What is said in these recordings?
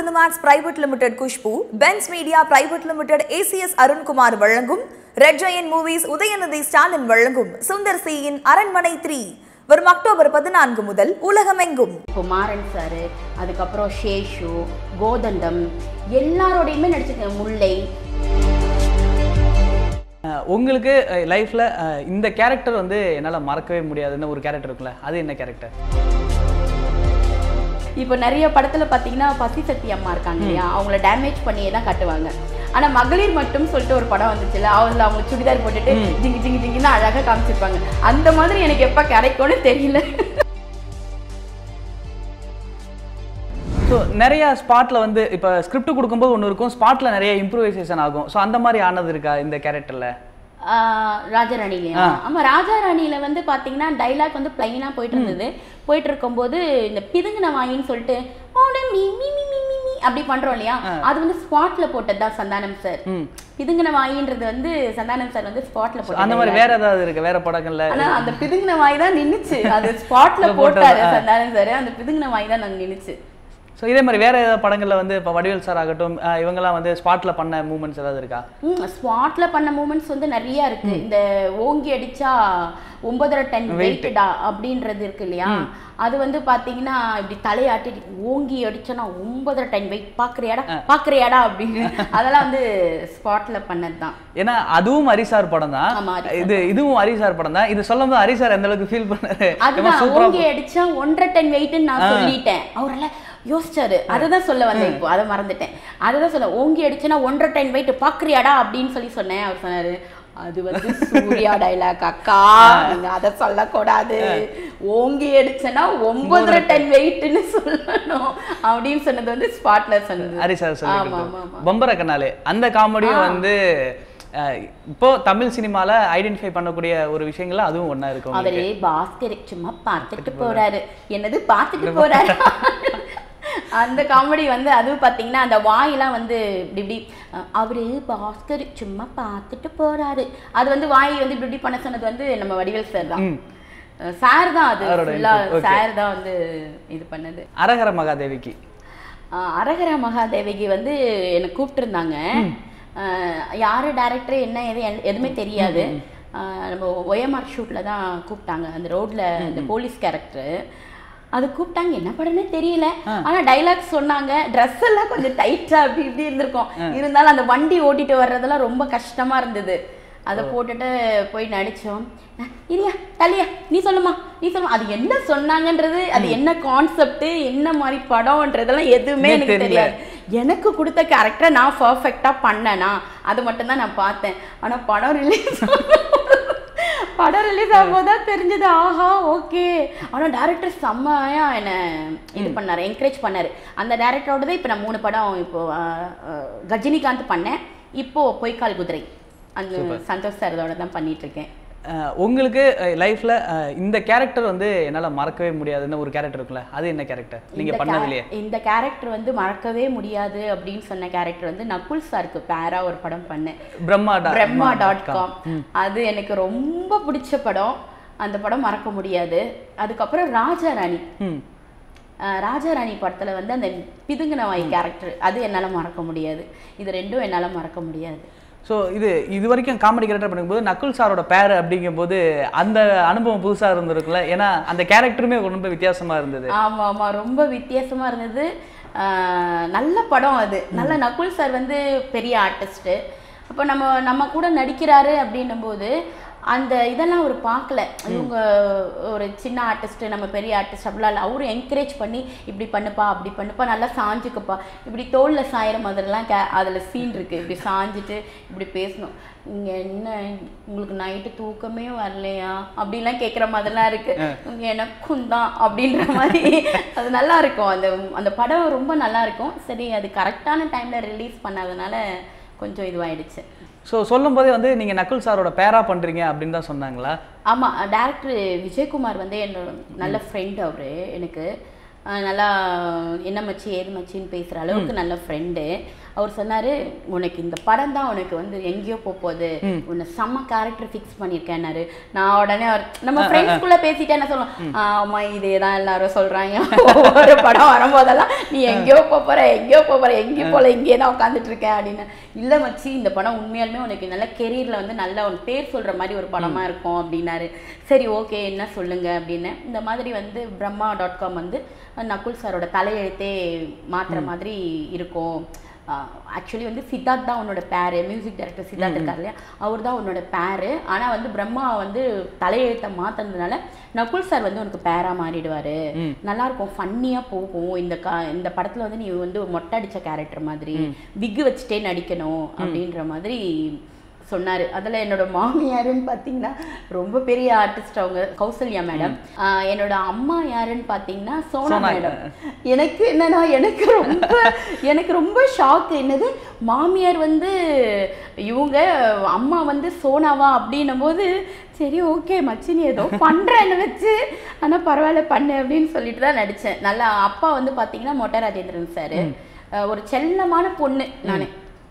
Cinemax private limited Khushbu Benz media private limited ACS Arunkumar வழங்கும் red giant movies Udhayanidhi Stalin வழங்கும் சுந்தர் சியின் அரண்மனை three வரும் அக்டோபர் பதினான்கு முதல் உலகமெங்கும் இப்போ மாறன் சார் அதுக்கப்புறம் ஷேஷு கோதண்டம் எல்லாரோடையுமே நடிச்சிருக்கேன் முல்லை அஹ் உங்களுக்கு லைஃப்பில் இந்த கேரக்டர் வந்து என்னால் மறக்கவே முடியாதுன்னு ஒரு கேரக்டர் இருக்குல்ல அது என்ன கேரக்டர் இப்போ நிறைய படத்துல பார்த்தீங்கன்னா பசி சக்தி அம்மா இருக்காங்க இல்லையா அவங்கள டேமேஜ் பண்ணியே தான் காட்டுவாங்க ஆனா மகளிர் மட்டும் சொல்லிட்டு ஒரு படம் வந்துச்சுல அவங்கள அவங்க சுடிதார் போட்டுட்டு ஜிங்கி ஜிங்கி ஜிங்கின்னு அழகா காமிச்சிருப்பாங்க அந்த மாதிரி எனக்கு எப்ப கிடைக்கும்னு தெரியல ஸோ நிறைய ஸ்பாட்டில் வந்து இப்போ ஸ்கிரிப்ட் கொடுக்கும்போது ஒன்று இருக்கும் ஸ்பாட்டில் நிறைய இம்ப்ரூவைசேஷன் ஆகும் ஸோ அந்த மாதிரி ஆனது இருக்கா இந்த கேரக்டரில் ஆஹ் ராஜாராணிலையா ஆமா ராஜாராணியில வந்து பாத்தீங்கன்னா டைலாக் வந்து பிளைனா போயிட்டு இருந்தது போயிட்டு இருக்கும்போது இந்த பிதுங்கின வாயின்னு சொல்லிட்டு "ஓட மீ மீ மீ மீ மீ மீ" அப்படி பண்றோம் இல்லையா அது வந்து ஸ்பாட்ல போட்டது தான் சந்தானம் சார் ம் பிதுங்கின வாயின்றது வந்து சந்தானம் சார் வந்து ஸ்பாட்ல So, அந்த மாதிரி வேற ஏதாவது இருக்கு வேற படங்கள்ல ஆனா அந்த பிதுங்கின வாய் தான் நின்னுச்சு அது ஸ்பாட்ல அதுல போட்டது, போட்டாரு ஆ. சந்தானம் சார் அந்த பிதுங்கின வாய் தான் நாங்க நின்னுச்சு ஸோ இதே மாதிரி வேற ஏதாவது படங்கள்ல வந்து இப்போ வடிவேல் சார் ஆகட்டும் அஹ் இவங்கெல்லாம் வந்து ஸ்பாட்டில் பண்ண மூமெண்ட்ஸ் ஏதாவது இருக்கா ம் ஸ்பாட்ல பண்ண மூமெண்ட்ஸ் வந்து நிறைய இருக்கு இந்த ஓங்கி அடிச்சா ஒன்பதரை டன் வெயிட்டடா அப்படின்றது இருக்கு இல்லையா அது வந்து பாத்தீங்கன்னா இப்படி தலையாட்டி ஓங்கி அடிச்சோன்னா ஒன்பதரை டன் வெயிட் பாக்குறியாடா பாக்குறியாடா அப்படின்னு அதெல்லாம் வந்து ஸ்பாட்ல பண்ணதுதான் ஏன்னா அதுவும் ஹரிசார் படம் தான் ஆமா, ஹரி இது இதுவும் ஹரிசார் படம் தான் இது சொல்லும் போது ஹரிசார் எந்த அளவுக்கு ஃபீல் பண்ணாரு அதுதான் சூப்பரா ஓங்கி அடிச்சா ஒன்றரை டன் வெயிட்னு நான் சொல்லிட்டேன் அவரால யோசிச்சாரு அததான் சொல்ல வந்தேன் இப்போ அதை மறந்துட்டேன் அததான் சொல்ல ஓங்கி அடிச்சனா ஒன்றரை டன் வெயிட் பாக்குறியாடா அப்படின்னு சொல்லி சொன்னேன் அவர் சொன்னாரு அது வந்து சூர்யா டைலாக் அக்கா நீங்க அதை சொல்லக்கூடாது ஓங்கி அடிச்சனா ஒன்பதரை டன் வெயிட்னு சொல்லணும் அப்படின்னு சொன்னது வந்து ஸ்பாட்ல சொன்னது ஹரிசார் ஆமா ஆமா சொல்லி ஆமா பம்பர கண்ணாலே அந்த காமெடியும் வந்து அஹ் இப்போ தமிழ் சினிமால ஐடென்டிஃபை பண்ணக்கூடிய ஒரு விஷயங்கள்ல அதுவும் ஒண்ணா இருக்கும் அவரு பாஸ்கர் சும்மா பார்த்துட்டு போறாரு என்னது பார்த்துட்டு போறாரு அந்த காமெடி வந்து அதுவும் பார்த்தீங்கன்னா அந்த வாயெல்லாம் வந்து இப்படி இப்படி அஹ், அவரு பாஸ்கர் சும்மா பார்த்துட்டு போறாரு அது வந்து வாய் வந்து இப்படி இப்படி பண்ண சொன்னது வந்து நம்ம வடிவேல் சார் தான் ம். சார் தான் அது அவரோட ஃபுல்லா input, okay. சார் தான் வந்து இது பண்ணது அரகர மகாதேவிக்கு ஆஹ் அரகர மகாதேவிக்கு வந்து என்னை கூப்பிட்டுருந்தாங்க யார் டேரக்டர் என்ன எது என்- எதுவுமே தெரியாது ஆஹ் நம்ம ஒயமார் ஷூட்டில் தான் கூப்பிட்டாங்க அந்த ரோட்ல அந்த போலீஸ் கேரக்டர் அது கூப்பிட்டாங்க என்ன படம்னே தெரியல ஆனா டைலாக் சொன்னாங்க ட்ரெஸ் எல்லாம் கொஞ்சம் டைட்டா அப்படி இப்படி இருந்திருக்கும் இருந்தாலும் அந்த வண்டி ஓட்டிட்டு வர்றதெல்லாம் ரொம்ப கஷ்டமா இருந்தது அதை போட்டுட்டு போய் நடிச்சோம் அஹ் இரியா தலியா நீ சொல்லுமா நீ சொல்லுமா அது என்ன சொன்னாங்கன்றது அது என்ன கான்செப்ட் என்ன மாதிரி படம்ன்றதெல்லாம் எதுவுமே எனக்கு தெரியல. தெரியாது எனக்கு கொடுத்த கேரக்டரை நான் பர்ஃபெக்டா பண்ணனா அது மட்டும் தான் நான் பார்த்தேன் ஆனா படம் ரிலீஸ் படம் ரிலீஸ் ஆகும்போது தான் தெரிஞ்சது ஆஹா ஓகே ஆனா டேரக்டர் செம்மையா என்ன இது பண்ணாரு என்கரேஜ் பண்ணாரு அந்த டேரக்டரோட தான் இப்போ நான் மூணு படம் இப்போ அஹ், அஹ், கஜினிகாந்த் பண்ணேன் இப்போ பொய்க்கால் குதிரை அந்த சந்தோஷ் சாரோட தான் பண்ணிட்டு இருக்கேன் அஹ் உங்களுக்கு லைஃப்ல இந்த கேரக்டர் வந்து என்னால மறக்கவே முடியாதுன்னு ஒரு கேரக்டர் இருக்குல்ல அது என்ன கேரக்டர் நீங்க இந்த பண்ணதுலயே cha- இந்த கேரக்டர் வந்து மறக்கவே முடியாது அப்படின்னு சொன்ன கேரக்டர் வந்து நகுல் சாருக்கு பேரா ஒரு படம் பண்ணேன் Brahma dot- Brahma dot com அது எனக்கு ரொம்ப பிடிச்ச படம் அந்த படம் மறக்க முடியாது அதுக்கப்புறம் ராஜா ராணி ம் அஹ் ராஜா ராணி படத்துல வந்து அந்த பிதுங்கின வாய் கேரக்டர் அது என்னால மறக்க முடியாது இது ரெண்டும் என்னால மறக்க முடியாது ஸோ இது இது வரைக்கும் காமெடி கேரக்டர் பண்ணும்போது நக்குல் சாரோட பேர் அப்படிங்கும்போது அந்த அனுபவம் புதுசா இருந்திருக்குல்ல ஏன்னா அந்த கேரக்டருமே ரொம்ப வித்தியாசமா இருந்தது ஆமா ஆமா ரொம்ப வித்தியாசமா இருந்தது ஆஹ் நல்ல படம் அது நல்ல நகுல் சார் வந்து பெரிய ஆர்டிஸ்ட்டு அப்போ நம்ம நம்ம கூட நடிக்கிறாரு அப்படின்னும் போது அந்த இதெல்லாம் அவர் பார்க்கல இவங்க ஒரு சின்ன ஆர்டிஸ்ட் நம்ம பெரிய ஆர்டிஸ்ட் அப்படிலாம் இல்லை அவரும் என்கரேஜ் பண்ணி இப்படி பண்ணுப்பா அப்படி பண்ணுப்பா நல்லா சாஞ்சுக்குப்பா இப்படி தோல்ல சாயிற மாதிரிலாம் கே அதில் சீன் இருக்கு இப்படி சாஞ்சிட்டு இப்படி பேசணும் இங்க என்ன உங்களுக்கு நைட்டு தூக்கமே வரலையா அப்படிலாம் கேட்குற மாதிரிலாம் இருக்கு எனக்கும் தான் அப்படின்ற மாதிரி அது நல்லா இருக்கும் அந்த அந்த படம் ரொம்ப நல்லா இருக்கும் சரி அது கரெக்டான டைம்ல ரிலீஸ் பண்ணாதனால கொஞ்சம் இதுவாயிடுச்சு ஸோ சொல்லும் போதே வந்து நீங்க நக்குல் சாரோட பேரா பண்றீங்க அப்படின்னு தான் சொன்னாங்களா ஆமா டேரக்டர் விஜயகுமார் வந்து என்னோட நல்ல ஃப்ரெண்ட் அவரு எனக்கு அஹ் நல்லா என்ன மச்சி ஏது மச்சின்னு பேசுற அளவுக்கு நல்ல ஃப்ரெண்டு அவர் சொன்னாரு உனக்கு இந்த படம் தான் உனக்கு வந்து எங்கேயோ போக போகுது உன்னை செம்ம கேரக்டர் ஃபிக்ஸ் பண்ணியிருக்கேன்னாரு நான் உடனே அவர் நம்ம ஃப்ரெண்ட்ஸ்குள்ள பேசிட்டே என்ன சொல்லுவோம் ஆமா இதே தான் எல்லாரும் சொல்றாங்க ஒவ்வொரு படம் வரும்போதெல்லாம் நீ எங்கேயோ போக போற எங்கேயோ போக போற எங்கேயும் போல இங்கேயே தான் உட்காந்துட்டு இருக்கேன் அப்படின்னு இல்ல மச்சி இந்த படம் உண்மையாலுமே உனக்கு நல்ல கெரியர்ல வந்து நல்ல ஒரு பேர் சொல்ற மாதிரி ஒரு படமா இருக்கும் அப்படின்னாரு சரி ஓகே என்ன சொல்லுங்க அப்படின்னு இந்த மாதிரி வந்து பிரம்மா டாட் காம் வந்து நகுல் சாரோட தலையெழுத்தே மாத்துற மாதிரி இருக்கும் ஆக்சுவலி வந்து சித்தார்த் தான் உன்னோட பேரு மியூசிக் டைரக்டர் சித்தார்த் இருக்கார் இல்லையா அவர் தான் உன்னோட பேரு ஆனால் வந்து பிரம்மா வந்து தலையெழுத்தை மாற்றினதுனால நகுல் சார் வந்து உனக்கு பேரா மாறிடுவாரு நல்லா இருக்கும் ஃபன்னியாக போகும் இந்த கா இந்த படத்தில் வந்து நீ வந்து மொட்டை அடிச்ச கேரக்டர் மாதிரி விக்கு வச்சுட்டே நடிக்கணும் அப்படின்ற மாதிரி சொன்னாரு அதுல என்னோட மாமியாருன்னு பார்த்தீங்கன்னா ரொம்ப பெரிய ஆர்டிஸ்ட் அவங்க கௌசல்யா மேடம் என்னோட அம்மா யாருன்னு பார்த்தீங்கன்னா சோனா சோனா. மேடம் எனக்கு என்னன்னா எனக்கு ரொம்ப எனக்கு ரொம்ப ஷாக் என்னது மாமியார் வந்து இவங்க அம்மா வந்து சோனாவா அப்படின்னும் போது சரி ஓகே மச்சி நீ ஏதோ பண்றேன்னு வச்சு ஆனா பரவாயில்ல பண்ணு அப்படின்னு சொல்லிட்டு தான் நடிச்சேன் நல்லா அப்பா வந்து பார்த்தீங்கன்னா மொட்டை ராஜேந்திரன் சார் ஒரு செல்லமான பொண்ணு நானு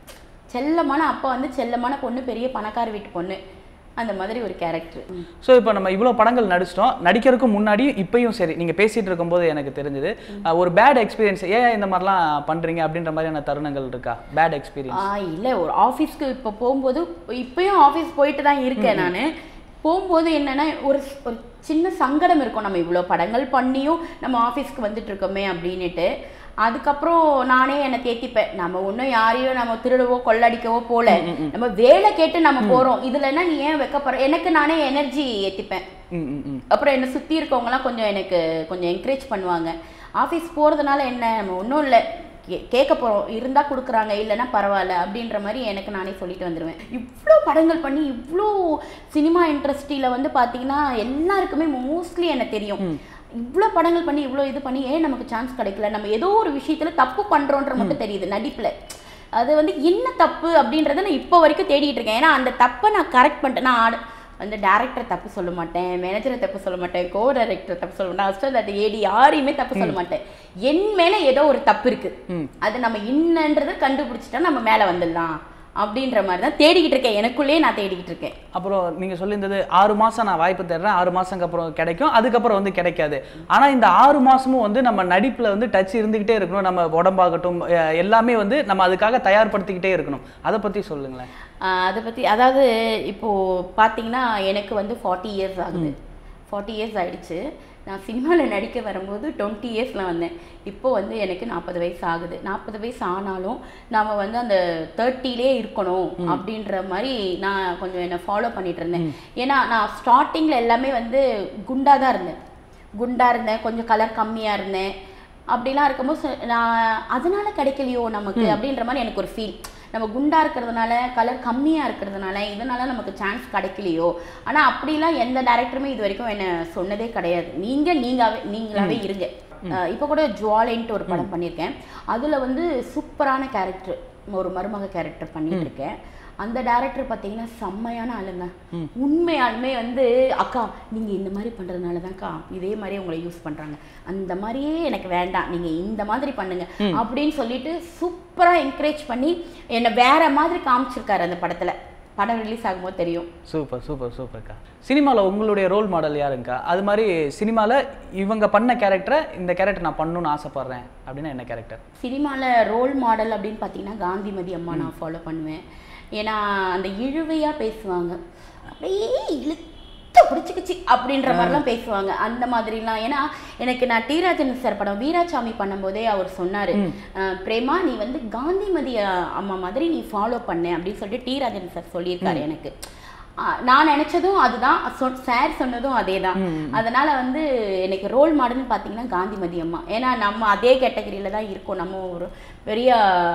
செல்லமான அப்பா வந்து செல்லமான பொண்ணு பெரிய பணக்கார வீட்டு பொண்ணு அந்த மாதிரி ஒரு கேரக்டர் ஸோ இப்போ நம்ம இவ்வளோ படங்கள் நடிச்சிட்டோம் நடிக்கிறதுக்கு முன்னாடி இப்பயும் சரி நீங்கள் பேசிட்டு இருக்கும்போது எனக்கு தெரிஞ்சது ஒரு பேட் எக்ஸ்பீரியன்ஸ் ஏன் இந்த மாதிரிலாம் பண்ணுறீங்க அப்படின்ற மாதிரியான தருணங்கள் இருக்கா பேட் எக்ஸ்பீரியன்ஸ் ஆ இல்லை ஒரு ஆஃபீஸ்க்கு இப்போ போகும்போது இப்பயும் ஆஃபீஸ் போயிட்டு தான் இருக்கேன் நான் போகும்போது என்னன்னா ஒரு ஒரு சின்ன சங்கடம் இருக்கும் நம்ம இவ்வளோ படங்கள் பண்ணியும் நம்ம ஆஃபீஸ்க்கு வந்துட்டு இருக்கோமே அப்படின்னுட்டு அதுக்கப்புறம் நானே என்னை தேத்திப்பேன் நம்ம ஒன்றும் யாரையும் நம்ம திருடவோ கொள்ளடிக்கவோ போல நம்ம வேலை கேட்டு நம்ம போகிறோம் இதுலன்னா நீ ஏன் வைக்கப்படுற எனக்கு நானே எனர்ஜி ஏற்றிப்பேன் ம் ம் ம் அப்புறம் என்னை சுற்றி இருக்கவங்கலாம் கொஞ்சம் எனக்கு கொஞ்சம் என்கரேஜ் பண்ணுவாங்க ஆஃபீஸ் போகிறதுனால என்ன நம்ம ஒன்றும் இல்லை கே கேட்க போகிறோம் இருந்தால் கொடுக்குறாங்க இல்லைன்னா பரவாயில்ல அப்படின்ற மாதிரி எனக்கு நானே சொல்லிட்டு வந்துடுவேன் இவ்வளோ படங்கள் பண்ணி இவ்வளோ சினிமா இண்டஸ்ட்ரியில் வந்து பார்த்தீங்கன்னா எல்லாருக்குமே மோஸ்ட்லி எனக்கு தெரியும் இவ்வளோ படங்கள் பண்ணி இவ்வளோ இது பண்ணி ஏன் நமக்கு சான்ஸ் கிடைக்கல நம்ம ஏதோ ஒரு விஷயத்தில் தப்பு பண்ணுறோன்ற மட்டும் தெரியுது நடிப்பில் அது வந்து என்ன தப்பு அப்படின்றத நான் இப்போ வரைக்கும் தேடிட்டு இருக்கேன் ஏன்னா அந்த தப்பை நான் கரெக்ட் பண்ணிட்டேன் நான் ஆடு- வந்து டேரக்டர் தப்பு சொல்ல மாட்டேன் மேனேஜரை தப்பு சொல்ல மாட்டேன் கோ டைரக்டர் தப்பு சொல்ல மாட்டேன் அஸ்டர் ஏடி யாரையுமே தப்பு சொல்ல மாட்டேன் என் மேல ஏதோ ஒரு தப்பு இருக்கு அது நம்ம என்னன்றதை கண்டுபிடிச்சிட்டா நம்ம மேல வந்துடலாம் அப்படின்ற மாதிரி தான் தேடிக்கிட்டு இருக்கேன் எனக்குள்ளேயே நான் தேடிக்கிட்டு இருக்கேன் அப்புறம் நீங்க சொல்லியிருந்தது ஆறு மாசம் நான் வாய்ப்பு தர்றேன் ஆறு மாசம்க்கு அப்புறம் கிடைக்கும் அதுக்கப்புறம் வந்து கிடைக்காது ஆனா இந்த ஆறு மாசமும் வந்து நம்ம நடிப்புல வந்து டச் இருந்துகிட்டே இருக்கணும் நம்ம உடம்பாகட்டும் அஹ் எல்லாமே வந்து நம்ம அதுக்காக தயார்படுத்திக்கிட்டே இருக்கணும் அதை பத்தி சொல்லுங்களேன் ஆஹ் அதை பற்றி அதாவது இப்போது பார்த்தீங்கன்னா எனக்கு வந்து ஃபார்ட்டி இயர்ஸ் ஆகுது ஃபார்ட்டி இயர்ஸ் ஆயிடுச்சு நான் சினிமாவில் நடிக்க வரும்போது டுவெண்ட்டி இயர்ஸில் வந்தேன் இப்போ வந்து எனக்கு நாற்பது வயசு ஆகுது நாற்பது வயசு ஆனாலும் நாம வந்து அந்த தேர்ட்டிலே இருக்கணும் அப்படின்ற மாதிரி நான் கொஞ்சம் என்னை ஃபாலோ பண்ணிட்டு இருந்தேன் ஏன்னா நான் ஸ்டார்டிங்கில் எல்லாமே வந்து குண்டா தான் இருந்தேன் குண்டா இருந்தேன் கொஞ்சம் கலர் கம்மியாக இருந்தேன் அப்படிலாம் இருக்கும்போது ச- நான் அதனால கிடைக்கலையோ நமக்கு அப்படின்ற மாதிரி எனக்கு ஒரு ஃபீல் நம்ம குண்டா இருக்கிறதுனால கலர் கம்மியாக இருக்கிறதுனால இதனால நமக்கு சான்ஸ் கிடைக்கலையோ ஆனால் அப்படிலாம் எந்த டேரக்டருமே இது வரைக்கும் என்ன சொன்னதே கிடையாது நீங்கள் நீங்களாவே நீங்களாவே இருங்க அஹ் இப்போ கூட ஜுவாலைன்ட்டு ஒரு படம் பண்ணியிருக்கேன் அதில் வந்து சூப்பரான கேரக்டர் ஒரு மருமக கேரக்டர் பண்ணிட்டு இருக்கேன் அந்த டேரக்டர் பார்த்தீங்கன்னா செம்மையான ஆளுங்க உண்மையாலுமே வந்து அக்கா நீங்கள் இந்த மாதிரி பண்ணுறதுனால தான்க்கா இதே மாதிரி உங்களை யூஸ் பண்ணுறாங்க அந்த மாதிரியே எனக்கு வேண்டாம் நீங்கள் இந்த மாதிரி பண்ணுங்க அப்படின்னு சொல்லிட்டு சூப்பராக என்கரேஜ் பண்ணி என்னை வேற மாதிரி காமிச்சிருக்காரு அந்த படத்தில் படம் ரிலீஸ் ஆகும்போது தெரியும் சூப்பர் சூப்பர் சூப்பர்க்கா சினிமாவில் உங்களுடைய ரோல் மாடல் யாருங்கக்கா அது மாதிரி சினிமாவில் இவங்க பண்ண கேரக்டரை இந்த கேரக்டர் நான் பண்ணணும்னு ஆசைப்படுறேன் அப்படின்னா என்ன கேரக்டர் சினிமாவில் ரோல் மாடல் அப்படின்னு பார்த்தீங்கன்னா காந்திமதி அம்மா நான் ஃபாலோ பண்ணுவேன் ஏன்னா அந்த இழுவையாக பேசுவாங்க அப்படியே இழுத்து பிடிச்சிக்கிச்சு அப்படின்ற மாதிரிலாம் பேசுவாங்க அந்த மாதிரிலாம் ஏன்னா எனக்கு நான் டி ராஜன் சார் படம் வீராசாமி பண்ணும்போதே அவர் சொன்னார் பிரேமா நீ வந்து காந்திமதி அஹ், அம்மா மாதிரி நீ ஃபாலோ பண்ணு அப்படின்னு சொல்லிட்டு டி ராஜன் சார் சொல்லியிருக்காரு எனக்கு ஆஹ் நான் நினைச்சதும் அதுதான் சொ- சார் சொன்னதும் அதே தான் அதனால வந்து எனக்கு ரோல் மாடல்னு பார்த்தீங்கன்னா காந்திமதி அம்மா ஏன்னா நம்ம அதே கேட்டகரியில தான் இருக்கோம் நம்ம ஒரு பெரிய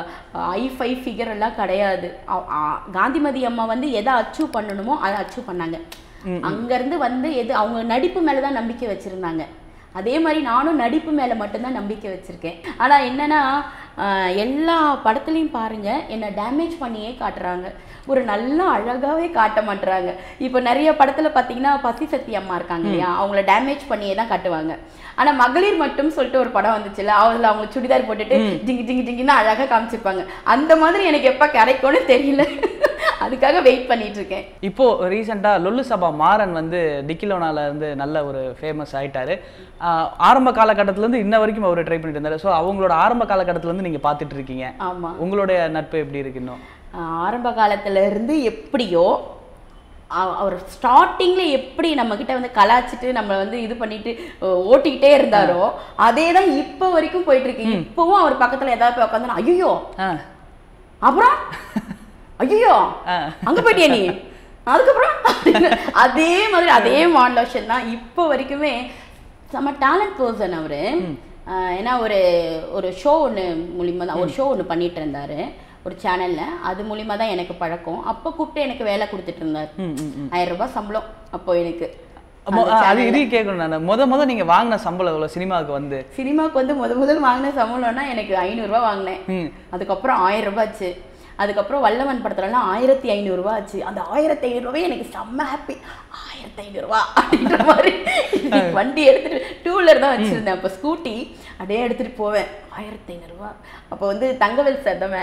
ஐ ஃபை ஃபிகர் எல்லாம் கிடையாது அ- ஆ- காந்திமதி அம்மா வந்து எதை அச்சீவ் பண்ணணுமோ அதை அச்சீவ் பண்ணாங்க அங்கேருந்து வந்து எது அவங்க நடிப்பு மேலே தான் நம்பிக்கை வச்சுருந்தாங்க அதே மாதிரி நானும் நடிப்பு மேலே மட்டும்தான் நம்பிக்கை வச்சுருக்கேன் ஆனால் என்னன்னா ஆஹ் எல்லா படத்துலையும் பாருங்க என்னை டேமேஜ் பண்ணியே காட்டுறாங்க ஒரு நல்ல அழகாவே காட்ட மாட்டுறாங்க இப்போ நிறைய படத்துல பார்த்தீங்கன்னா பசி சக்தி அம்மா இருக்காங்க இல்லையா அவங்கள டேமேஜ் பண்ணியே தான் காட்டுவாங்க ஆனா மகளிர் மட்டும் சொல்லிட்டு ஒரு படம் வந்துச்சுல்ல அவங்கள அவங்க சுடிதார் போட்டுட்டு ஜிங்கி ஜிங்கி ஜிங்கின்னு அழகா காமிச்சிருப்பாங்க அந்த மாதிரி எனக்கு எப்ப கிடைக்கும்னு தெரியல அதுக்காக வெயிட் பண்ணிட்டு இருக்கேன் இப்போ ரீசெண்டாக லொல்லு சபா மாறன் வந்து டிக்கிலோனால இருந்து நல்ல ஒரு ஃபேமஸ் ஆயிட்டாரு ஆஹ் ஆரம்ப காலகட்டத்திலேருந்து இன்ன வரைக்கும் அவர் ட்ரை பண்ணிட்டு இருந்தாரு ஸோ அவங்களோட ஆரம்ப காலகட்டத்திலேருந்து நீங்க பார்த்துட்டு இருக்கீங்க ஆமா உங்களுடைய நட்பு எப்படி இருக்கு இன்னும் ஆஹ் ஆரம்ப காலத்துல இருந்து எப்படியோ அவ- அவர் ஸ்டார்டிங்ல எப்படி நம்ம கிட்ட வந்து கலாச்சிட்டு நம்ம வந்து இது பண்ணிட்டு அஹ், ஓட்டிக்கிட்டே இருந்தாரோ அதே தான் இப்போ வரைக்கும் போயிட்டு இருக்கு இப்பவும் அவர் பக்கத்துல ஏதாவது போய் உட்காந்து ஐயோ ஆ அப்புறம் ஐயோ ஆ. அங்க போயிட்டியா நீ அதுக்கப்புறம் அப்படின்னு அதே மாதிரி அதே மாடலேஷன் தான் இப்போ வரைக்குமே செம்ம டேலண்ட் பர்சன் அவரு ஆஹ் ஏன்னா ஒரு ஒரு ஷோ ஒன்று மூலியமா தான் ஒரு ஷோ ஒன்று பண்ணிட்டு இருந்தாரு ஒரு சேனல்ல அது மூலியமா தான் எனக்கு பழக்கம் அப்போ கூப்பிட்டு எனக்கு வேலை கொடுத்துட்டு இருந்தார் ம் ம் ம். ஆயிரம் ரூபாய் சம்பளம் அப்போ எனக்கு மொ- அந்த ஆ, அது channel ல. இது கேட்கணும் நான் முத முத நீங்க வாங்கின சம்பளம் எவ்வளோ சினிமாவுக்கு வந்து சினிமாவுக்கு வந்து முத முதல் வாங்கின சம்பளம்னா எனக்கு ஐநூறுரூவா வாங்கினேன் ம் அதுக்கப்புறம் ஆயிரம் ரூபாய் ஆச்சு அதுக்கப்புறம் வல்லவன் படத்துலலாம் ஆயிரத்தி ஐநூறுரூவா ஆச்சு அந்த ஆயிரத்தி ஐநூறுரூவாவே எனக்கு செம்ம ஹாப்பி ஆயிரத்தி ஐநூறுரூவா அப்படின்ற மாதிரி இன்னைக்கு வண்டி எடுத்துட்டு டூ வீலர் தான் வச்சிருந்தேன் அப்போ ஸ்கூட்டி அப்படியே எடுத்துட்டு போவேன் ஆயிரத்தி ஐநூறுரூவா அப்போ வந்து தங்கவேல் சார் தான்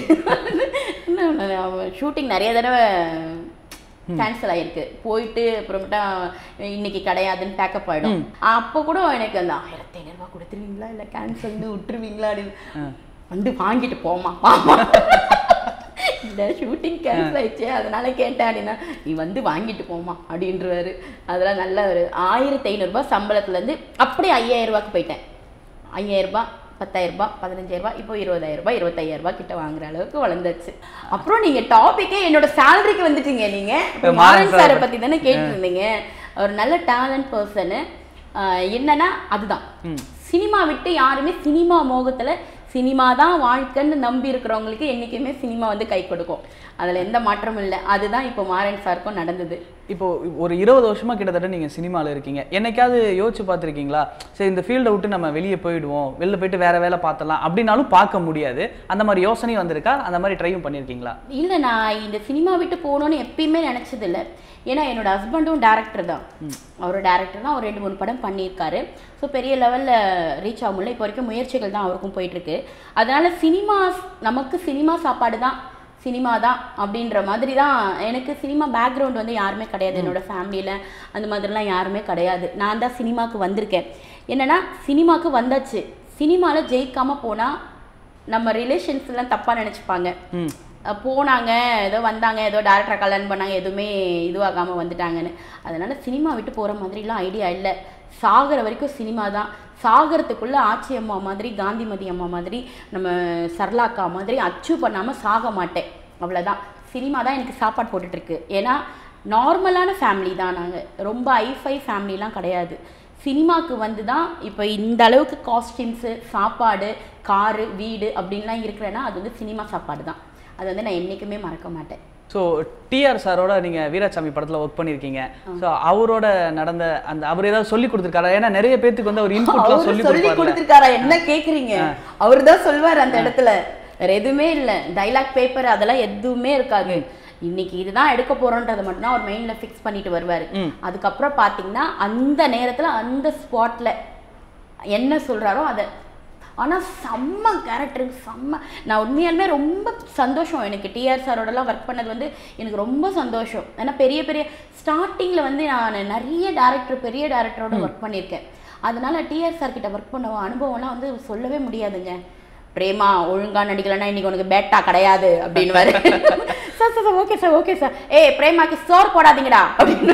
மேனேஜர் ஷூட்டிங் நிறைய தடவை கேன்சல் ஆயிருக்கு போயிட்டு அப்புறமேட்டா இன்னைக்கு கிடையாதுன்னு பேக்கப் ஆயிடும் அப்போ கூட எனக்கு அந்த ஆயிரத்தி ஐநூறுரூவா கொடுத்துருவீங்களா இல்லை கேன்சல்னு விட்டுருவீங்களா அப்படின்னு வந்து வாங்கிட்டு போமா வாமா இந்த ஷூட்டிங் கேன்சல் ஆயிடுச்சு அதனால கேட்டேன் அப்படின்னா நீ வந்து வாங்கிட்டு போமா அப்படின்றவாரு அதெல்லாம் நல்ல ஒரு ஆயிரத்தி ஐநூறுரூபா சம்பளத்துலேருந்து அப்படியே ஐயாயிரம் ரூபாய்க்கு போயிட்டேன் ஐயாயிரம் ரூபாய் பத்தாயிரம் ரூபாய் பதினஞ்சாயிரம் ரூபாய் இப்போ இருபதாயிரம் ரூபாய் இருபத்தாயிரம் ரூபாய் கிட்ட வாங்குற அளவுக்கு வளர்ந்துச்சு அப்புறம் நீங்க டாபிக்கே என்னோட சேலரிக்கு வந்துட்டீங்க நீங்க இப்ப மாறன் மாறன் sir சாரை பத்தி தானே கேட்டிருந்தீங்க ஒரு நல்ல டேலண்ட் பர்சனு என்னன்னா அதுதான் சினிமா விட்டு யாருமே சினிமா மோகத்துல சினிமா தான் வாழ்க்கைன்னு நம்பி இருக்கிறவங்களுக்கு என்னைக்குமே சினிமா வந்து கை கொடுக்கும் அதுல எந்த மாற்றமும் இல்லை அதுதான் இப்போ மாறன் சாருக்கும் நடந்தது இப்போ ஒரு இருபது வருஷமா கிட்டத்தட்ட நீங்க சினிமால இருக்கீங்க என்னைக்காவது யோசிச்சு பார்த்திருக்கீங்களா சரி இந்த ஃபீல்டை விட்டு நம்ம வெளியே போயிடுவோம் வெளில போயிட்டு வேற வேலை பார்த்தலாம் அப்படின்னாலும் பார்க்க முடியாது அந்த மாதிரி யோசனையும் வந்திருக்கா அந்த மாதிரி ட்ரையும் பண்ணியிருக்கீங்களா இல்லை நான் இந்த சினிமா விட்டு போகணும்னு எப்பயுமே நினச்சது இல்லை ஏன்னா என்னோட ஹஸ்பண்டும் டேரக்டர் தான் அவர் டேரக்டர் தான் அவர் ரெண்டு மூணு படம் பண்ணியிருக்காரு ஸோ பெரிய லெவலில் ரீச் ஆக முடியல இப்போ வரைக்கும் முயற்சிகள் தான் அவருக்கும் போயிட்டுருக்கு அதனால சினிமா நமக்கு சினிமா சாப்பாடு தான் சினிமா தான் அப்படின்ற மாதிரி தான் எனக்கு சினிமா பேக்ரவுண்ட் வந்து யாருமே கிடையாது என்னோட ஃபேமிலியில் அந்த மாதிரிலாம் யாருமே கிடையாது நான் தான் சினிமாவுக்கு வந்திருக்கேன் என்னன்னா சினிமாவுக்கு வந்தாச்சு சினிமாவில் ஜெயிக்காம போனால் நம்ம ரிலேஷன்ஸ்லாம் தப்பாக நினச்சிப்பாங்க ம் அஹ் போனாங்க ஏதோ வந்தாங்க ஏதோ டேரக்டரை கல்யாணம் பண்ணாங்க எதுவுமே இதுவாகாமல் வந்துட்டாங்கன்னு அதனால சினிமா விட்டு போகிற மாதிரிலாம் ஐடியா இல்லை சாகிற வரைக்கும் சினிமா தான் சாகிறதுக்குள்ளே ஆச்சி அம்மா மாதிரி காந்திமதி அம்மா மாதிரி நம்ம சரளாக்கா மாதிரி அச்சீவ் பண்ணாமல் சாக மாட்டேன் அவ்வளோதான் சினிமா தான் எனக்கு சாப்பாடு போட்டுட்ருக்கு ஏன்னா நார்மலான ஃபேமிலி தான் நாங்கள் ரொம்ப ஐஃபை ஃபேமிலிலாம் கிடையாது சினிமாக்கு வந்து தான் இப்போ இந்த அளவுக்கு காஸ்டியூம்ஸு சாப்பாடு காரு வீடு அப்படின்லாம் இருக்கிறேன்னா அது வந்து சினிமா சாப்பாடு தான் அது வந்து நான் என்றைக்குமே மறக்க மாட்டேன் ஸோ டிஆர் சாரோட நீங்க வீராசாமி படத்துல ஒர்க் பண்ணியிருக்கீங்க ஸோ அவரோட நடந்த அந்த அவர் ஏதாவது சொல்லி கொடுத்துருக்காரா ஏன்னா நிறைய பேத்துக்கு வந்து அவர் இன்புட்லாம் அவரு சொல்லி சொல்லி கொடுப்பாருல கொடுத்துருக்காரா என்ன கேக்குறீங்க அவர் தான் சொல்வார் அந்த இடத்துல வேற எதுவுமே இல்ல டைலாக் பேப்பர் அதெல்லாம் எதுவுமே இருக்காது இன்னைக்கு இதுதான் எடுக்க போறோன்றதை மட்டும்தான் அவர் மைண்ட்ல ஃபிக்ஸ் பண்ணிட்டு வருவாரு அதுக்கப்புறம் பாத்தீங்கன்னா அந்த நேரத்துல அந்த ஸ்பாட்ல என்ன சொல்றாரோ அதை ஆனா செம்ம கேரக்டருக்கு செம்ம நான் உண்மையாலுமே ரொம்ப சந்தோஷம் எனக்கு டிஆர் சாரோடலாம் ஒர்க் பண்ணது வந்து எனக்கு ரொம்ப சந்தோஷம் ஏன்னா பெரிய பெரிய ஸ்டார்டிங்கில் வந்து நான் நிறைய டேரக்டர் பெரிய டேரக்டரோட ஒர்க் பண்ணியிருக்கேன் அதனால டிஆர் சார் கிட்ட ஒர்க் பண்ண அனுபவம்லாம் வந்து சொல்லவே முடியாதுங்க பிரேமா ஒழுங்கா நடிக்கலன்னா இன்னைக்கு உனக்கு பேட்டா கிடையாது அப்படின்னு sir sir okay sir okay sir ஏய் பிரேமாக்கு சோறு போடாதீங்கடா அப்படின்னு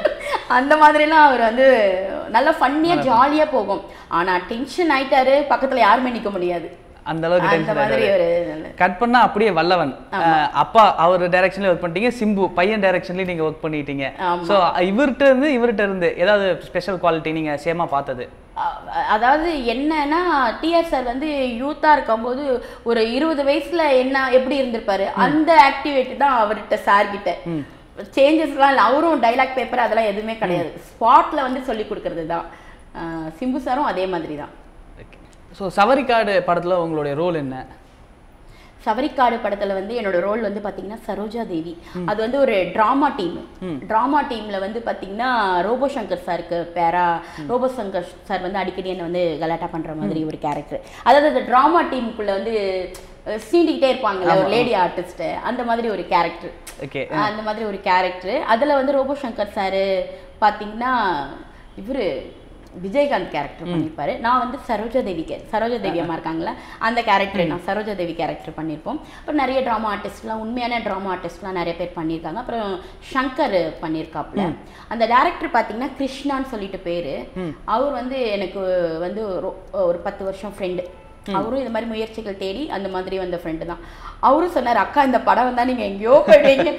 அந்த மாதிரிலாம் அவர் வந்து நல்ல ஃபன்னியா ஜாலியா போகும் ஆனா டென்ஷன் ஆயிட்டாரு பக்கத்துல யாருமே நிக்க முடியாது அந்த அளவுக்கு அந்த டென்ஷன் மாதிரி ஒரு நல்ல- கட் பண்ணா அப்படியே வல்லவன் அஹ் அப்பா அவர் டைரக்ஷன்ல ஒர்க் பண்ணிட்டீங்க சிம்பு பையன் டைரக்ஷன்லயும் நீங்க ஒர்க் பண்ணிட்டீங்க ஆமா. ஸோ இவர்கிட்ட இருந்து இவர்கிட்ட இருந்து ஏதாவது ஸ்பெஷல் குவாலிட்டி நீங்க சேமா பார்த்தது அ- அதாவது என்னன்னா டிஆர் சார் வந்து யூத்தா இருக்கும்போது ஒரு இருபது வயசுல என்ன எப்படி இருந்திருப்பாரு அந்த ஆக்டிவிட்டி தான் அவர்கிட்ட சார் கிட்ட சேஞ்சஸ்லாம் இல்லை அவரும் டைலாக் பேப்பர் அதெல்லாம் எதுவுமே கிடையாது ஸ்பாட்ல வந்து சொல்லி கொடுக்கறது தான் அஹ் சிம்பு சாரும் அதே மாதிரி தான் ஸோ சவரிக்காடு படத்துல உங்களுடைய ரோல் என்ன சவரிக்காடு படத்துல வந்து என்னோட ரோல் வந்து பாத்தீங்கன்னா சரோஜா தேவி அது வந்து ஒரு டிராமா டீம் டிராமா டீம்ல வந்து பாத்தீங்கன்னா ரோபோ சங்கர் சாருக்கு பேரா ரோபோ சங்கர் சார் வந்து அடிக்கடி என்ன வந்து கலாட்டா பண்ற மாதிரி ஒரு கேரக்டர் அதாவது அந்த டிராமா டீமுக்குள்ள வந்து அஹ், சீண்டிக்கிட்டே இருப்பாங்கல்ல ஒரு லேடி ஆர்டிஸ்ட் அந்த மாதிரி ஒரு கேரக்டர் ஓகே அந்த மாதிரி ஒரு கேரக்டர் அதுல வந்து ரோபோ சங்கர் சார் பாத்தீங்கன்னா இவரு விஜயகாந்த் கேரக்டர் பண்ணியிருப்பாரு நான் வந்து சரோஜா தேவி கே சரோஜா தேவி அம்மா இருக்காங்களா அந்த கேரக்டர் நான் சரோஜா தேவி கேரக்டர் பண்ணியிருப்போம் அப்புறம் நிறைய ட்ராமா ஆர்டிஸ்ட்லாம் உண்மையான ட்ராமா ஆர்டிஸ்ட்லாம் நிறைய பேர் பண்ணியிருக்காங்க அப்புறம் சங்கர் பண்ணியிருக்காப்புல அந்த டேரக்டர் பார்த்தீங்கன்னா கிருஷ்ணான்னு சொல்லிட்டு பேரு அவர் வந்து எனக்கு வந்து ஒரு ஒரு பத்து வருஷம் ஃப்ரெண்டு அவரும் இந்த மாதிரி முயற்சிகள் தேடி அந்த மாதிரி வந்த ஃப்ரெண்டு தான் அவரும் சொன்னார் அக்கா இந்த படம் வந்தா நீங்க எங்கேயோ போயிடுவீங்க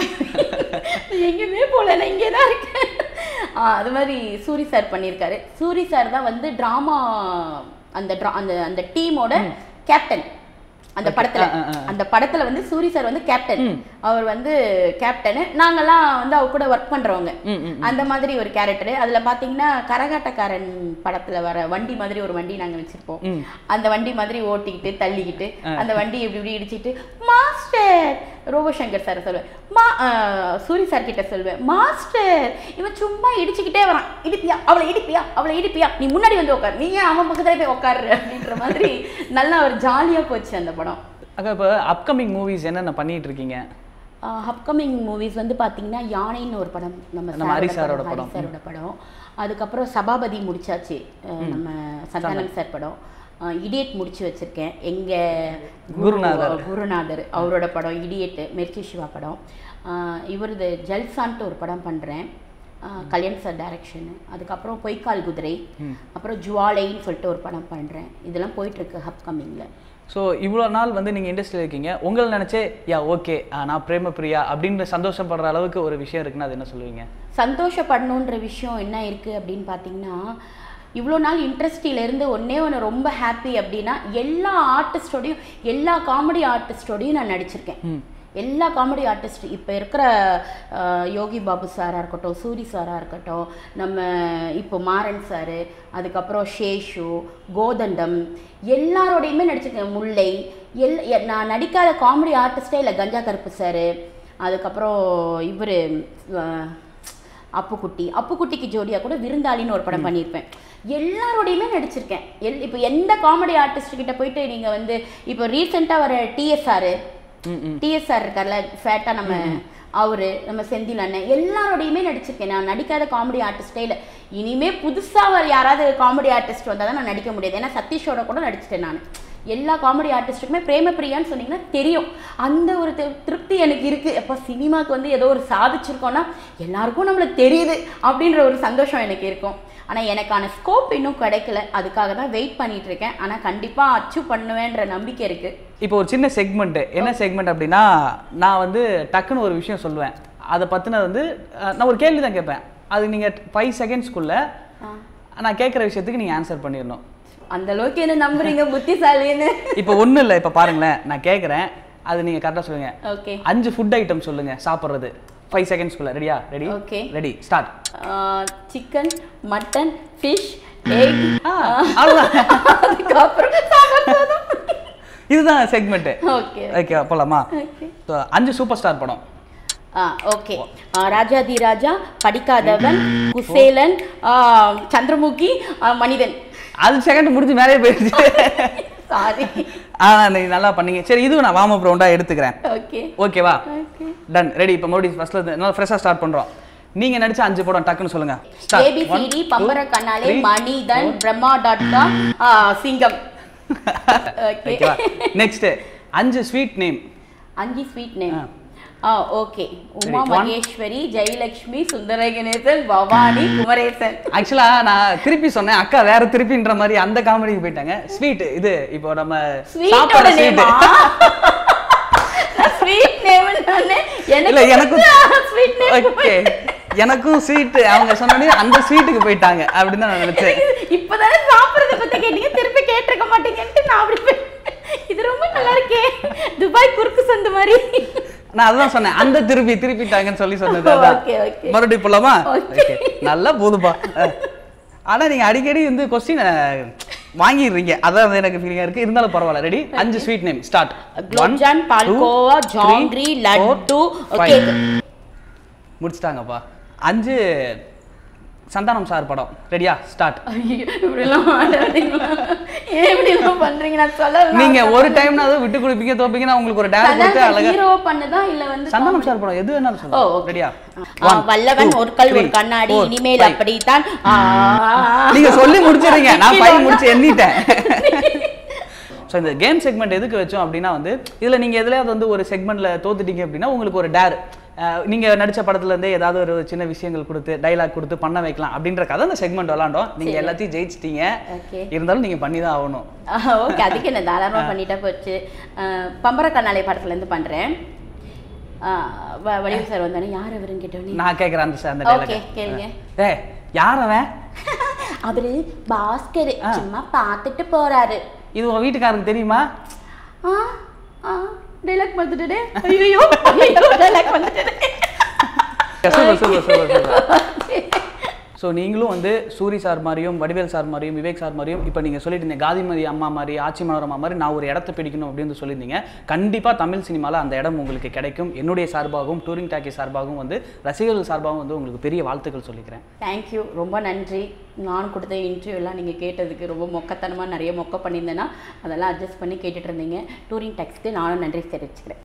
எங்கேயுமே போகல நான் இங்கே தான் இருக்கேன் ஆ, அது மாதிரி சூரி சார் பண்ணியிருக்காரு சூரி சார் தான் வந்து ட்ராமா அந்த dra- அந்த அந்த டீமோட கேப்டன் அந்த படத்துல ஆ, ஆ, ஆ. அந்த படத்துல வந்து சூரி சார் வந்து கேப்டன் அவர் வந்து கேப்டனு நாங்கெல்லாம் வந்து அவர் கூட ஒர்க் பண்றவங்க ம், ம், அந்த மாதிரி ஒரு கேரக்டர் அதுல பாத்தீங்கன்னா கரகாட்டக்காரன் படத்துல வர வண்டி மாதிரி ஒரு வண்டி நாங்க வச்சிருப்போம் ம். அந்த வண்டி மாதிரி ஓட்டிக்கிட்டு தள்ளிக்கிட்டு அந்த வண்டி இப்படி இப்படி இடிச்சிட்டு மாஸ்டர் ரோபோசங்கர் சார் சொல்லுவேன் மா ஆஹ் சூரி சார் கிட்ட சொல்லுவேன் மாஸ்டர் இவன் சும்மா இடிச்சுக்கிட்டே வரான் இடிப்பியா அவளை இடிப்பியா அவளை இடிப்பியா நீ முன்னாடி வந்து உட்காரு நீ ஏன் அவன் பக்கத்துல போய் உட்காரு அப்படின்ற மாதிரி நல்லா ஒரு ஜாலியா போச்சு அந்த படம் அக்கா இப்போ அப்கமிங் மூவிஸ் என்னென்ன பண்ணிட்டு இருக்கீங்க அப்கமிங் மூவிஸ் வந்து பாத்தீங்கன்னா யானைன்னு ஒரு படம் நம்ம நம்ம ஹரி சாரோட சாரோட படம், ஹரி சாரோட படம் அதுக்கப்புறம் சபாபதி முடிச்சாச்சு அஹ் நம்ம சந்தானம் சார் படம் இடியட் முடிச்சு வச்சிருக்கேன் எங்க குரு- குருநாதர். குருநாதர் அவரோட படம் இடியட் மெர்ச்சி சிவா படம் இவரது ஜல்சான்ட்டு ஒரு படம் பண்றேன் அஹ் கல்யாண் சார் டைரக்ஷன் அதுக்கப்புறம் பொய்க்கால் குதிரை அப்புறம் ஜுவாலைன்னு சொல்லிட்டு ஒரு படம் பண்றேன் இதெல்லாம் போயிட்டு இருக்கு அப்கமிங்ல ஸோ இவ்வளோ நாள் வந்து நீங்கள் இண்டஸ்ட்ரியில் இருக்கீங்க உங்களை நினச்சே யா ஓகே நான் பிரேம பிரியா அப்படின்னு சந்தோஷப்படுற அளவுக்கு ஒரு விஷயம் இருக்குன்னா அது என்ன சொல்லுவீங்க சந்தோஷப்படணுன்ற விஷயம் என்ன இருக்குது அப்படின்னு பார்த்தீங்கன்னா இவ்வளோ நாள் இண்டஸ்ட்ரியிலேருந்து ஒன்றே ஒன்று ரொம்ப ஹாப்பி அப்படின்னா எல்லா ஆர்டிஸ்டோடையும் எல்லா காமெடி ஆர்டிஸ்டோடையும் நான் நடிச்சிருக்கேன் எல்லா காமெடி ஆர்டிஸ்ட் இப்போ இருக்கிற அஹ், யோகி பாபு சாராக இருக்கட்டும் சூரி சாராக இருக்கட்டும் நம்ம இப்போ மாறன் சாரு அதுக்கப்புறம் ஷேஷு கோதண்டம் எல்லாரோடையுமே நடிச்சிருக்கேன் முல்லை எல் எ- நான் நடிக்காத காமெடி ஆர்டிஸ்டே இல்லை கஞ்சா கருப்பு சாரு அதுக்கப்புறம் இவர் அப்புக்குட்டி அப்புக்குட்டிக்கு ஜோடியாக கூட விருந்தாளின்னு ஒரு படம் பண்ணியிருப்பேன் எல்லாரோடையுமே நடிச்சிருக்கேன் எல் இப்போ எந்த காமெடி ஆர்டிஸ்ட் கிட்ட போயிட்டு நீங்கள் வந்து இப்போ ரீசெண்டாக வர டிஎஸ்ஆர் டிஎஸ்ஆர் இருக்கார்ல ஃபேட்டாக நம்ம அவரு நம்ம செந்தில் அண்ணன் எல்லாரோடையுமே நடிச்சிருக்கேன் நான் நடிக்காத காமெடி ஆர்டிஸ்டே இல்லை இனிமே புதுசாக வர யாராவது காமெடி ஆர்டிஸ்ட் வந்தால் தான் நான் நடிக்க முடியாது ஏன்னா சதீஷோட கூட நடிச்சிட்டேன் நான் எல்லா காமெடி ஆர்டிஸ்ட்டுக்குமே பிரேமப்பிரியான்னு சொன்னீங்கன்னா தெரியும் அந்த ஒரு திரு- திருப்தி எனக்கு இருக்குது எப்போ சினிமாவுக்கு வந்து ஏதோ ஒரு சாதிச்சிருக்கோன்னா எல்லாருக்கும் நம்மளுக்கு தெரியுது அப்படின்ற ஒரு சந்தோஷம் எனக்கு இருக்கும் ஆனால் எனக்கான ஸ்கோப் இன்னும் கிடைக்கல அதுக்காக தான் வெயிட் பண்ணிட்டு இருக்கேன் ஆனால் கண்டிப்பாக அச்சீவ் பண்ணுவேன்ற நம்பிக்கை இருக்குது இப்போ ஒரு சின்ன செக்மெண்ட் என்ன செக்மெண்ட் அப்படின்னா நான் வந்து டக்குன்னு ஒரு விஷயம் சொல்லுவேன் அதை பற்றினது வந்து அஹ், நான் ஒரு கேள்வி தான் கேட்பேன் அது நீங்கள் ஃபைவ் செகண்ட்ஸ்க்குள்ளே நான் கேட்குற விஷயத்துக்கு நீங்கள் ஆன்சர் பண்ணிடணும் அந்த அளவுக்கு என்ன நம்புறீங்க புத்திசாலின்னு இப்போ ஒன்றும் இல்லை இப்போ பாருங்களேன் நான் கேட்குறேன் அது நீங்கள் கரெக்டாக சொல்லுங்க ஓகே அஞ்சு ஃபுட் ஐட்டம் சொல்லுங்க சாப்பிட்றது ஃபைவ் செகண்ட்ஸ்க்குள்ள ரெடியா ready Okay. Ready start chicken mutton fish egg அவ்வளோதான் அதுக்கப்புறம் சாம்பார் சாதம் இதுதான் செக்மெண்ட்டு ஓகே ஓகே போலாமா ஓகே So, அஞ்சு சூப்பர் ஸ்டார் படம் ஆ ஓகே ராஜாதி ராஜா படிக்காதவன் குசேலன் ஆ, சந்திரமுகி ஆ, மனிதன் அது செகண்ட் முடிஞ்சு மேலே போயிடுச்சு சாரி ஆ நீ நல்லா பண்ணீங்க சரி இதுவும் நான் வார்ம் அப் ரவுண்டாக எடுத்துக்கிறேன் ஓகே ஓகேவா ஓகே டன் ரெடி இப்போ மறுபடியும் ஃபர்ஸ்ட்ல இருந்து நல்லா ஃப்ரெஷ்ஷாக ஸ்டார்ட் பண்ணுறோம் நீங்கள் நடிச்ச அஞ்சு படம் டக்குன்னு சொல்லுங்க Start. One, A B C D two, Pambara Kannale three. Manithan Brahma dot com Singam okay ஓகேவா நெக்ஸ்ட் அஞ்சு ஸ்வீட் நேம் அஞ்சு ஸ்வீட் நேம் ஆ. ஆ ஓகே உமா one. மகேஸ்வரி ஜெயலட்சுமி சுந்தர கணேசன் பவானி குமரேசன் ஆக்சுவலா நான் திருப்பி சொன்னேன் அக்கா வேற திருப்பின்ற மாதிரி அந்த காமெடிக்கு போயிட்டாங்க ஸ்வீட் இது இப்போ நம்ம ஸ்வீட்டோட சாப்பாடு நேமா ஸ்வீட் ஸ்வீட் நேம் இல்ல எனக்கு எனக்கும் ஸ்வீட் நேம் ஓகே எனக்கும் ஸ்வீட் அவங்க சொன்னோடனே அந்த ஸ்வீட்டுக்கு போயிட்டாங்க அப்படின்னு தான் நான் நினைச்சேன் இப்பதானே சாப்பிடுறத பத்தி கேட்டீங்க திருப்பி கேட்டிருக்க மாட்டீங்கன்ட்டு நான் அப்படி போய் இது ரொம்ப நல்லா இருக்கே துபாய் குறுக்கு சந்து மாதிரி நான் அதுதான் சொன்னேன் அந்த திருப்பி திருப்பிட்டாங்கன்னு சொல்லி சொன்னது அதான் Okay, okay. மறுபடியும் போலாமா Okay. Okay. நல்லா போதுப்பா அஹ். ஆனா நீங்க அடிக்கடி வந்து கொஸ்டின் வாங்கிடுறீங்க அதான் வந்து எனக்கு ஃபீலிங்கா இருக்கு இருந்தாலும் பரவாயில்ல ரெடி அஞ்சு sweet name start gulab jamun palkova jangiri laddu okay முடிச்சிட்டாங்கப்பா அஞ்சு சந்தானம் சார் படம் ரெடியா ஸ்டார்ட் ஐயோ இப்படிலாம் ஆடாதீங்களா ஏன் இப்படிலாம் பண்றீங்க நான் சொல்ல நீங்க ஒரு டைம்னா விட்டு கொடுப்பீங்க தோப்பீங்க நான் உங்களுக்கு ஒரு டேர் கொடுத்து அழகா ஹீரோ பண்ணதா இல்ல வந்து சந்தானம் சார் படம் எது வேணாலும் ஓ, சொல்லுங்க okay. ரெடியா ஆ, வல்லவன் ஒரு கல் ஒரு கண்ணாடி இனிமேல் அப்படித்தான் ஆ, நீங்க சொல்லி முடிச்சிடுறீங்க நான் ஃபைவ் முடிச்சு எண்ணிட்டேன் ஸோ இந்த கேம் செக்மெண்ட் எதுக்கு வச்சோம் அப்படின்னா வந்து இதில் நீங்கள் எதுலையாவது வந்து ஒரு செக்மெண்ட்ல தோத்துட்டீங்க அப்படின்னா உங்களுக்கு ஒரு டேர் நீங்கள் நடித்த படத்துலேருந்தே ஏதாவது ஒரு சின்ன விஷயங்கள் கொடுத்து டைலாக் கொடுத்து பண்ண வைக்கலாம் அப்படின்ற கதை அந்த செக்மெண்ட் விளாண்டோம் நீங்கள் எல்லாத்தையும் ஜெயிச்சிட்டீங்க Okay. இருந்தாலும் நீங்கள் பண்ணி தான் ஆகணும் ஓகே அதுக்கு என்ன தாராளமா பண்ணிட்டா போச்சு அஹ், பம்பர கண்ணாலை படத்துல இருந்து பண்றேன் அஹ், வ- வடிவு சார் வந்தானே யார் அவருன்னு கேட்டோன்னே நான் கேட்குறேன் அந்த அந்த Okay, டைலாக் கேளுங்க. ஏ யார் அவன் அவரு பாஸ்கர் சும்மா பார்த்துட்டு போறாரு இது உன் வீட்டுக்காரருக்கு தெரியுமா ஆ ஆ டைலாக் பார்த்துட்டே ஐயோ ஐயோ டைலாக் பார்த்துட்டே super super super super so நீங்களும் வந்து சூரி சார் மாதிரியும் வடிவேல் சார் மாதிரியும் விவேக் சார் மாதிரியும் இப்போ நீங்கள் சொல்லிட்டு இருந்தீங்க காந்திமதி அம்மா மாதிரி ஆட்சி மனோரமா மாதிரி நான் ஒரு இடத்த பிடிக்கணும் அப்படின்னு சொல்லியிருந்தீங்க கண்டிப்பாக தமிழ் சினிமாவில் அந்த இடம் உங்களுக்கு கிடைக்கும் என்னுடைய சார்பாகவும் டூரிங் டாக்கி சார்பாகவும் வந்து ரசிகர்கள் சார்பாகவும் வந்து உங்களுக்கு பெரிய வாழ்த்துக்கள் சொல்லிக்கிறேன் தேங்க்யூ ரொம்ப நன்றி நான் கொடுத்த இன்டர்வியூலாம் நீங்கள் கேட்டதுக்கு ரொம்ப மொக்கத்தனமாக நிறைய மொக்க பண்ணியிருந்தேன்னா அதெல்லாம் அட்ஜஸ்ட் பண்ணி கேட்டுட்டு இருந்தீங்க டூரிங் டெக்ஸ்ட்டு நானும் நன்றி தெரிவிச்சுக்கிறேன்